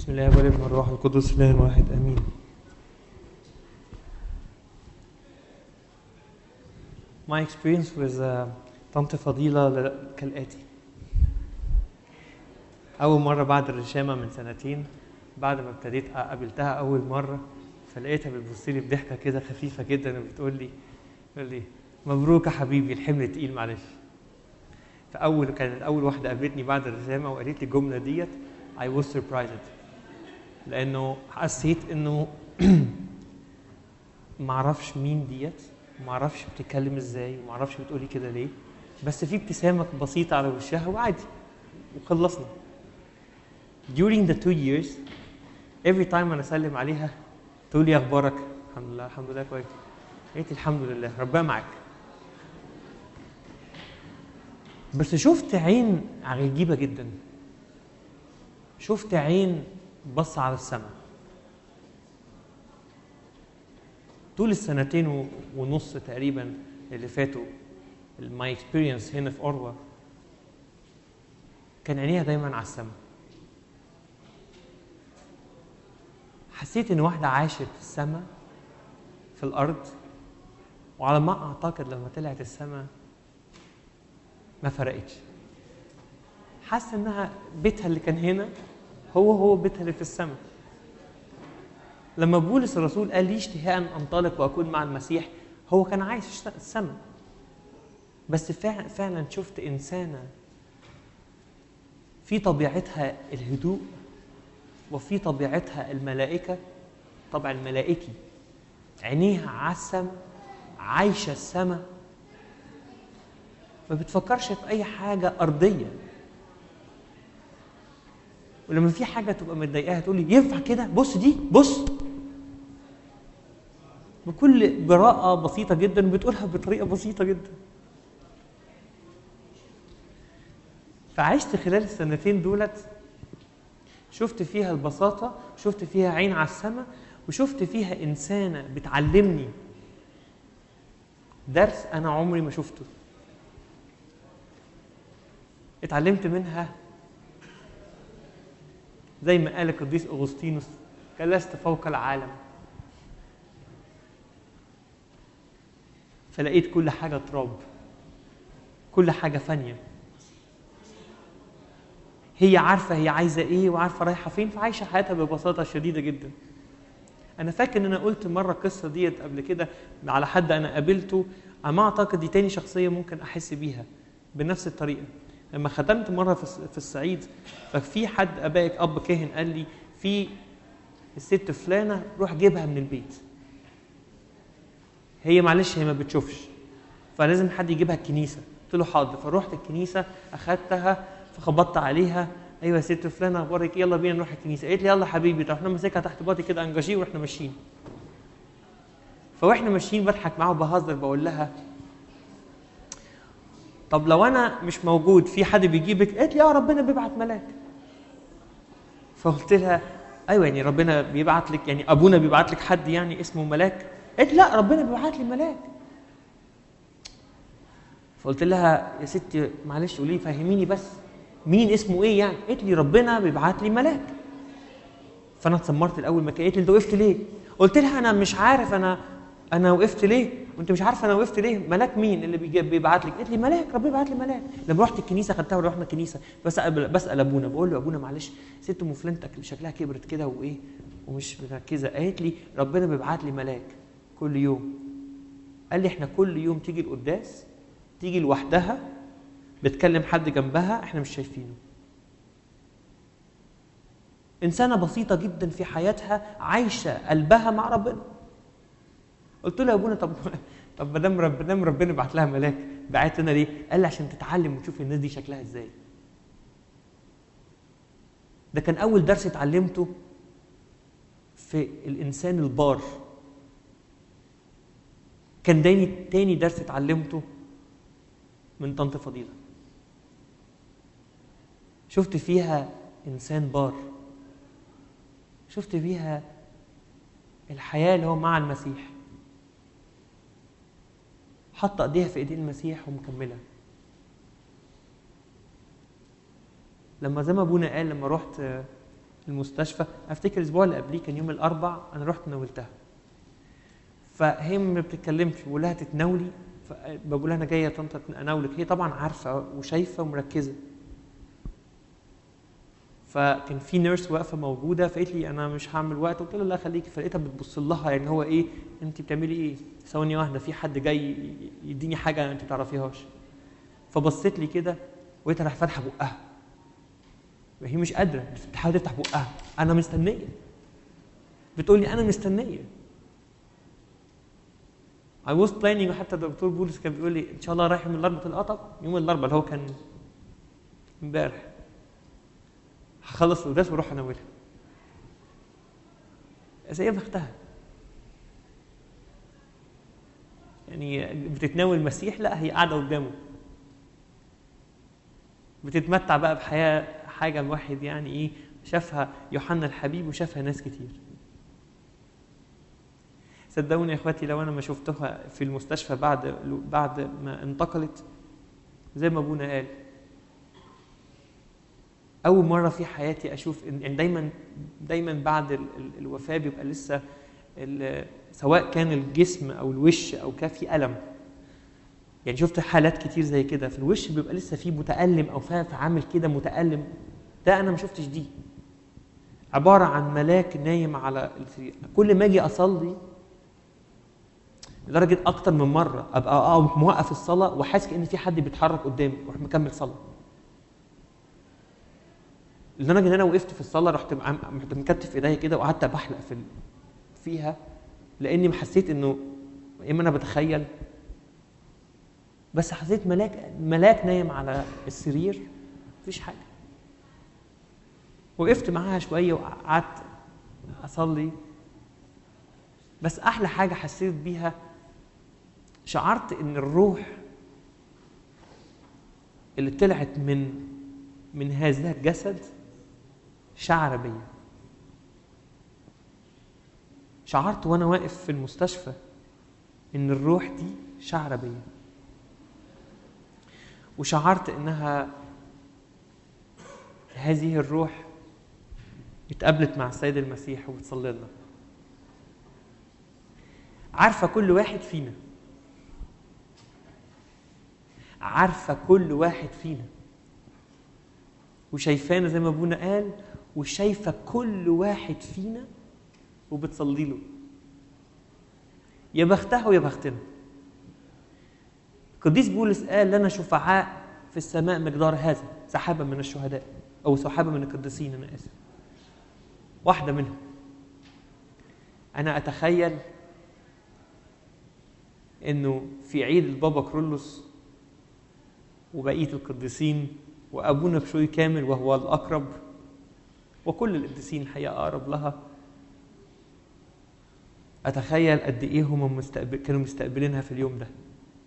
بسم الله والابن والروح القدس اله الواحد امين My experience with uh, طنط فضيلة ل- كالآتي أول مرة بعد الرشامة من سنتين بعد ما ابتديت قابلتها أول مرة فلقيتها بتبص لي بضحكة كده خفيفة جدا وبتقول لي بتقول لي مبروك يا حبيبي الحمل تقيل معلش فأول كانت أول واحدة قابلتني بعد الرشامة وقالت لي الجملة ديت I was surprised لأنه حسيت إنه معرفش مين ديت معرفش بتتكلم ازاي ومعرفش بتقولي كده ليه بس في ابتسامة بسيطة على وشها وعادي وخلصنا during the two years every time انا اسلم عليها تقول لي اخبارك الحمد لله الحمد لله كويس قلت الحمد لله ربنا معاك بس شفت عين عجيبة جدا شفت عين بص على السماء طول السنتين و- ونص تقريبا اللي فاتوا ماي اكسبيرينس هنا في اوروا كان عينيها دايما على السماء حسيت ان واحده عاشت في السماء في الارض وعلى ما اعتقد لما طلعت السماء ما فرقتش حاسه انها بيتها اللي كان هنا هو هو بيتها اللي في السماء لما بولس الرسول قال لي اشتهاء ان انطلق واكون مع المسيح هو كان عايش في السماء بس فعلا فعلا شفت انسانه في طبيعتها الهدوء وفي طبيعتها الملائكه طبع الملائكي عينيها على السماء عايشه السماء ما بتفكرش في اي حاجه ارضيه ولما في حاجه تبقى متضايقاها تقول لي ينفع كده بص دي بص بكل براءة بسيطة جدا بتقولها بطريقة بسيطة جدا فعشت خلال السنتين دولت شفت فيها البساطة شفت فيها عين على السماء وشفت فيها إنسانة بتعلمني درس أنا عمري ما شفته اتعلمت منها زي ما قال القديس أغسطينوس جلست فوق العالم فلقيت كل حاجة تراب كل حاجة فانية هي عارفة هي عايزة ايه وعارفة رايحة فين فعايشة حياتها ببساطة شديدة جدا أنا فاكر إن أنا قلت مرة القصة ديت قبل كده على حد أنا قابلته على ما أعتقد دي تاني شخصية ممكن أحس بيها بنفس الطريقة لما خدمت مرة في الص- في الصعيد ففي حد أبائك أب كاهن قال لي في الست فلانة روح جيبها من البيت هي معلش هي ما بتشوفش فلازم حد يجيبها الكنيسه قلت له حاضر فروحت الكنيسه اخدتها فخبطت عليها ايوه يا ست فلانه اخبارك إيه؟ يلا بينا نروح الكنيسه قالت لي يلا حبيبي رحنا ماسكها تحت باطي كده انجاجيه واحنا ماشيين فواحنا ماشيين بضحك معاها وبهزر بقول لها طب لو انا مش موجود في حد بيجيبك قالت لي اه ربنا بيبعت ملاك فقلت لها ايوه يعني ربنا بيبعت لك يعني ابونا بيبعت لك حد يعني اسمه ملاك قالت لا ربنا بيبعت لي ملاك فقلت لها يا ستي معلش قولي لي فهميني بس مين اسمه ايه يعني قالت لي ربنا بيبعت لي ملاك فانا اتسمرت الاول ما قالت لي انت وقفت ليه قلت لها انا مش عارف انا انا وقفت ليه وانت مش عارفه انا وقفت ليه ملاك مين اللي بيجي- بيبعت لك قالت لي ملاك ربنا بيبعت لي ملاك لما رحت الكنيسه خدتها ورحنا الكنيسه بسال بسال ابونا بقول له ابونا معلش ست ام فلانتك شكلها كبرت كده وايه ومش مركزه قالت لي ربنا بيبعت لي ملاك كل يوم قال لي احنا كل يوم تيجي القداس تيجي لوحدها بتكلم حد جنبها احنا مش شايفينه انسانه بسيطه جدا في حياتها عايشه قلبها مع ربنا قلت له يا ابونا طب طب ما دام رب- ما دام ربنا بعت لها ملاك بعت لنا ليه؟ قال لي عشان تتعلم وتشوف الناس دي شكلها ازاي. ده كان اول درس اتعلمته في الانسان البار. كان تاني تاني درس اتعلمته من طنط فضيله. شفت فيها انسان بار. شفت فيها الحياه اللي هو مع المسيح. حاطه ايديها في ايدين المسيح ومكمله لما زي ما ابونا قال لما رحت المستشفى افتكر الاسبوع اللي قبليه كان يوم الاربع انا رحت ناولتها فهي ما بتتكلمش بقول لها تتناولي فبقول لها انا جايه يا طنط اناولك هي طبعا عارفه وشايفه ومركزه فكان في نيرس واقفه موجوده فقالت لي انا مش هعمل وقت قلت لها لا خليكي فلقيتها بتبص لها يعني هو ايه انت بتعملي ايه؟ ثواني واحده في حد جاي يديني حاجه انت ما تعرفيهاش فبصيت لي كده ولقيتها راح فاتحه بقها هي مش قادره بتحاول تفتح بقها انا مستنيه بتقول لي انا مستنيه I was planning حتى الدكتور بولس كان بيقول لي ان شاء الله رايح يوم الاربعاء قلت له اه طب يوم الاربعاء اللي هو كان امبارح هخلص القداس واروح اناولها بس هي بختها يعني بتتناول المسيح لا هي قاعده قدامه بتتمتع بقى بحياه حاجه الواحد يعني ايه شافها يوحنا الحبيب وشافها ناس كتير صدقوني يا اخواتي لو انا ما شفتها في المستشفى بعد بعد ما انتقلت زي ما ابونا قال اول مره في حياتي اشوف إن يعني دايما دايما بعد ال- ال- الوفاه بيبقى لسه ال- سواء كان الجسم او الوش او كان في الم يعني شفت حالات كتير زي كده في الوش بيبقى لسه في متالم او فا- عامل كده متالم ده انا ما شفتش دي عباره عن ملاك نايم على السرير كل ما اجي اصلي لدرجه اكتر من مره ابقى اه موقف الصلاه وحاسس ان في حد بيتحرك قدامي واروح مكمل صلاه لدرجه ان انا وقفت في الصلاه رحت عم- رحت مكتف ايديا كده وقعدت بحلق في ال- فيها لاني حسيت انه يا اما انا بتخيل بس حسيت ملاك ملاك نايم على السرير مفيش حاجه وقفت معاها شويه وقعدت اصلي بس احلى حاجه حسيت بيها شعرت ان الروح اللي طلعت من من هذا الجسد شعر بيا شعرت وانا واقف في المستشفى ان الروح دي شعر بيا وشعرت انها هذه الروح اتقابلت مع السيد المسيح وبتصلي لنا عارفه كل واحد فينا عارفه كل واحد فينا وشايفانا زي ما ابونا قال وشايفه كل واحد فينا وبتصلي له يا بختها ويا بختنا القديس بولس قال لنا شفعاء في السماء مقدار هذا سحابة من الشهداء أو سحابة من القديسين أنا آسف واحدة منهم أنا أتخيل إنه في عيد البابا كرولوس وبقية القديسين وأبونا بشوي كامل وهو الأقرب وكل القديسين الحقيقة أقرب لها أتخيل قد إيه هم مستقبل كانوا مستقبلينها في اليوم ده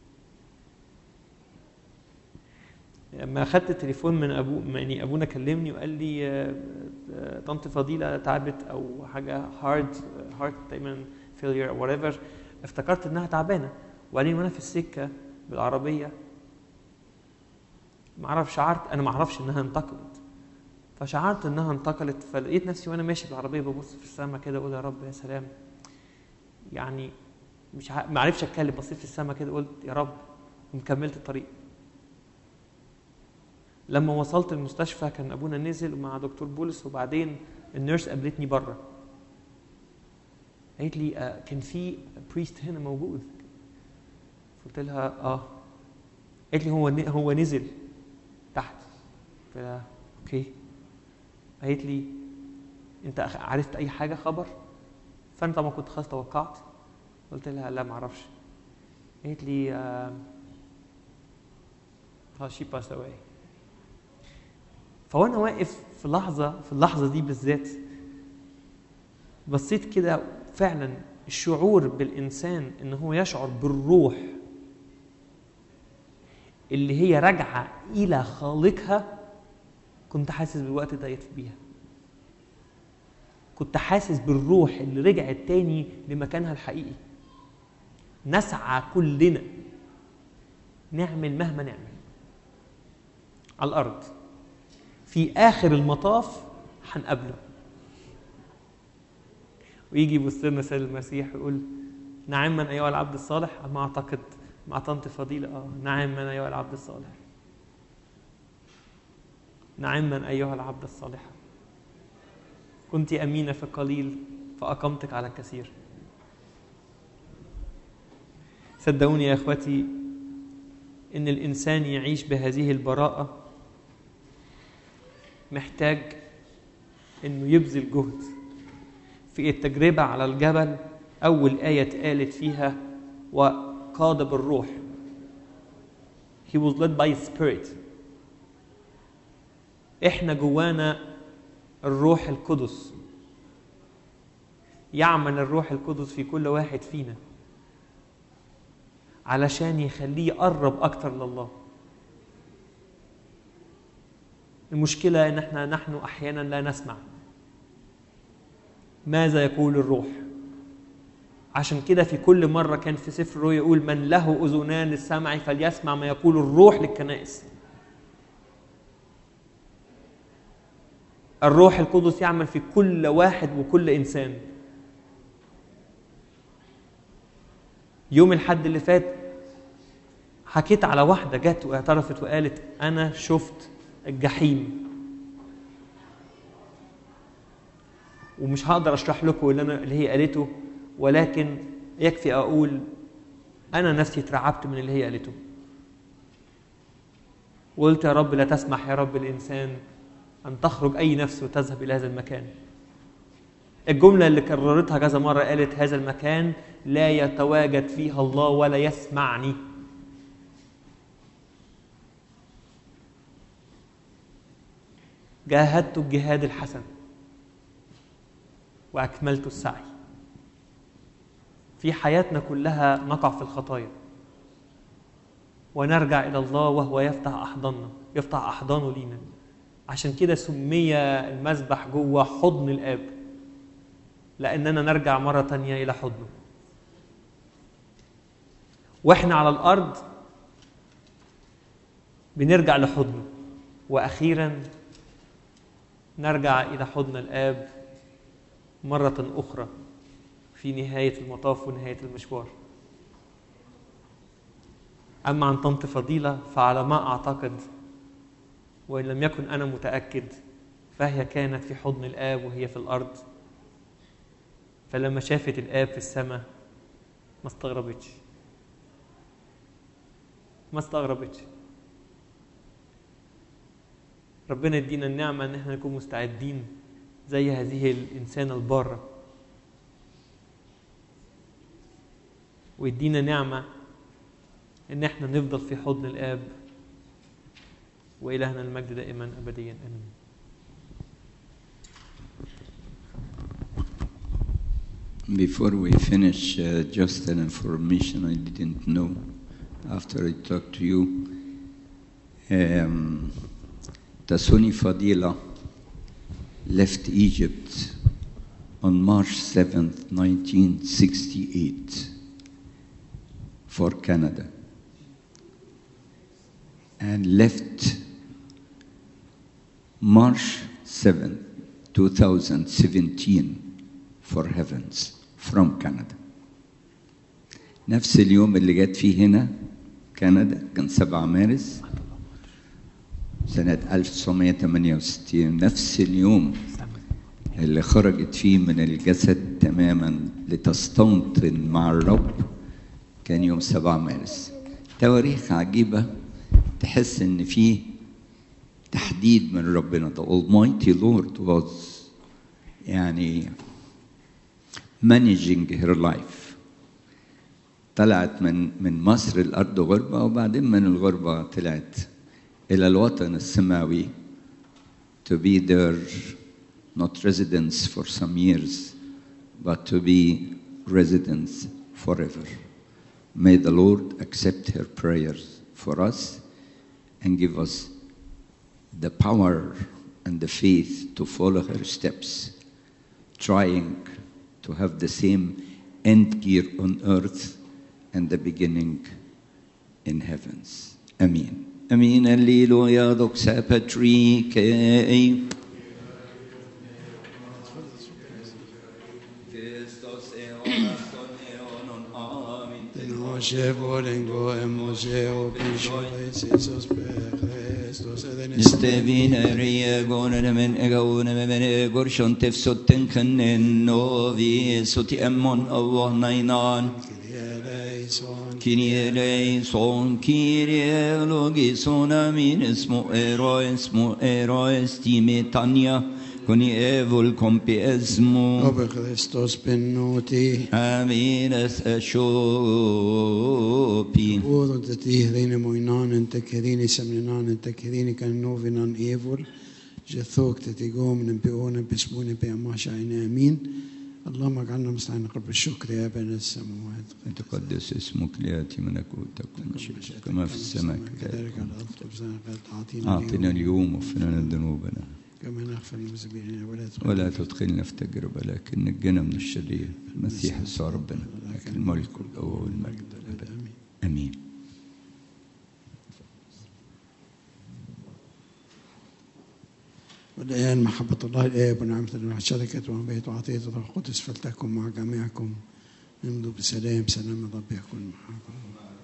لما اخدت التليفون من ابو يعني ابونا كلمني وقال لي آه، آه، طنط فضيله تعبت او حاجه هارد هارت تقريبا فيلير او whatever افتكرت انها تعبانه وبعدين وانا في السكه بالعربيه ما اعرفش شعرت انا ما اعرفش انها انتقلت فشعرت انها انتقلت فلقيت نفسي وانا ماشي بالعربيه ببص في السماء كده اقول يا رب يا سلام يعني مش ع... ما عرفش اتكلم بصيت في السماء كده قلت يا رب وكملت الطريق لما وصلت المستشفى كان ابونا نزل مع دكتور بولس وبعدين النيرس قابلتني بره قالت لي آه كان في بريست هنا موجود قلت لها اه قالت لي هو ن- هو نزل تحت قلت لها اوكي قالت لي انت أخ- عرفت اي حاجه خبر فانا طبعا كنت خلاص توقعت قلت لها لا ما اعرفش قالت لي آه خلاص شي باس اواي فوانا واقف في لحظه في اللحظه دي بالذات بصيت كده فعلا الشعور بالانسان ان هو يشعر بالروح اللي هي راجعه الى خالقها كنت حاسس بالوقت ده بيها كنت حاسس بالروح اللي رجعت تاني لمكانها الحقيقي نسعى كلنا نعمل مهما نعمل على الارض في اخر المطاف هنقابله ويجي يبص لنا سيد المسيح ويقول نعما ايها العبد الصالح ما اعتقد مع طنط فضيله اه نعما ايها العبد الصالح نعما ايها العبد الصالح كنت امينه في القليل فاقمتك على الكثير صدقوني يا اخوتي ان الانسان يعيش بهذه البراءه محتاج انه يبذل جهد في التجربه على الجبل اول ايه اتقالت فيها وقاد بالروح he was led by spirit احنا جوانا الروح القدس يعمل الروح القدس في كل واحد فينا علشان يخليه يقرب اكتر لله المشكله ان احنا نحن احيانا لا نسمع ماذا يقول الروح عشان كده في كل مرة كان في سفر الرؤيا يقول من له أذنان للسمع فليسمع ما يقول الروح للكنائس الروح القدس يعمل في كل واحد وكل إنسان يوم الحد اللي فات حكيت على واحدة جت واعترفت وقالت أنا شفت الجحيم ومش هقدر اشرح لكم اللي انا اللي هي قالته ولكن يكفي اقول انا نفسي اترعبت من اللي هي قالته وقلت يا رب لا تسمح يا رب الانسان ان تخرج اي نفس وتذهب الى هذا المكان الجملة اللي كررتها كذا مرة قالت هذا المكان لا يتواجد فيها الله ولا يسمعني جاهدت الجهاد الحسن واكملت السعي في حياتنا كلها نقع في الخطايا ونرجع الى الله وهو يفتح احضاننا يفتح احضانه لينا عشان كده سمي المسبح جوه حضن الاب لاننا نرجع مره تانية الى حضنه واحنا على الارض بنرجع لحضنه واخيرا نرجع الى حضن الاب مرة أخرى في نهاية المطاف ونهاية المشوار أما عن طنط فضيلة فعلى ما أعتقد وإن لم يكن أنا متأكد فهي كانت في حضن الآب وهي في الأرض فلما شافت الآب في السماء ما استغربتش ما استغربتش ربنا يدينا النعمة إن احنا نكون مستعدين زي هذه الإنسانة البارة ويدينا نعمة إن احنا نفضل في حضن الآب وإلهنا المجد دائما أبديا آمين Before we finish, uh, just an information I didn't know after I talked to you. Um, Tasuni Fadila left Egypt on March 7th, 1968, for Canada and left March 7th, 2017 for heavens from Canada. نفس اليوم اللي جت فيه هنا كندا كان 7 مارس سنة 1968 نفس اليوم اللي خرجت فيه من الجسد تماما لتستوطن مع الرب كان يوم 7 مارس تواريخ عجيبة تحس ان فيه تحديد من ربنا the Almighty Lord was يعني managing her life طلعت من من مصر الأرض غربة وبعدين من الغربة طلعت إلى الوطن السماوي to be there not residents for some years but to be residents forever. May the Lord accept her prayers for us and give us the power and the faith to follow her steps, trying to have the same end gear on earth and the beginning in heavens. Amen. Amen. Alleluia. Doxa Patrick. Moshe volengo e Moshe o pisho Jesus Christus eden Nistevina ria gona men egona men gorshon tefsotten kannen novi soti emmon Allah nainan eleison Kyrie eleison, Kyrie logison, amin, esmo ero, esmo ero, estime tania, coni evol compi esmo, Obe Christus benoti amin, es eshopi. Uro te tihrini moinan en tekerini semninan en tekerini kan novinan evor جثوك تتقوم نبيون بسمون بأماشا أمين اللهم اجعلنا مستعين قرب الشكر يا ابن السماوات تقدس اسمك لياتي ملكوتك ومشيئتك كما في السماء كذلك كذلك على الأرض خبزنا قد أعطينا أعطنا اليوم اليوم واغفر لنا ذنوبنا كما نغفر المذنبين ولا تدخلنا ولا تدخلنا في تجربة لكن نجنا من الشرير المسيح يسوع ربنا لك الملك والقوة والمجد والأبد آمين آمين والآن محبة الله الآب ونعمة الله شركة ومبيت وعطية الروح القدس فلتكن مع جميعكم امضوا بسلام سلام الرب يكون معكم